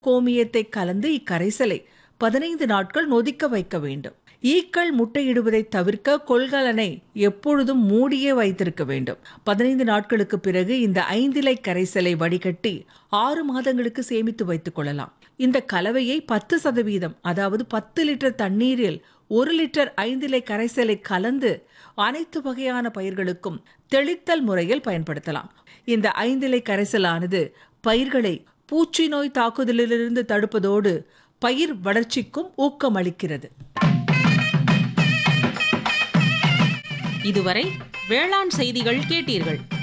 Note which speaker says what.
Speaker 1: கோமியத்தை கலந்து இக்கரைசலை பதினைந்து நாட்கள் நொதிக்க வைக்க வேண்டும் ஈக்கள் முட்டையிடுவதை தவிர்க்க கொள்கலனை எப்பொழுதும் மூடியே வைத்திருக்க வேண்டும் பதினைந்து நாட்களுக்கு பிறகு இந்த ஐந்திலை கரைசலை வடிகட்டி ஆறு மாதங்களுக்கு சேமித்து வைத்துக் கொள்ளலாம் இந்த கலவையை பத்து சதவீதம் அதாவது பத்து லிட்டர் தண்ணீரில் ஒரு லிட்டர் ஐந்திலை கரைசலை கலந்து அனைத்து வகையான பயிர்களுக்கும் தெளித்தல் முறையில் பயன்படுத்தலாம் இந்த ஐந்திலை கரைசலானது பயிர்களை பூச்சி நோய் தாக்குதலிலிருந்து தடுப்பதோடு பயிர் வளர்ச்சிக்கும் ஊக்கமளிக்கிறது
Speaker 2: இதுவரை வேளாண் செய்திகள் கேட்டீர்கள்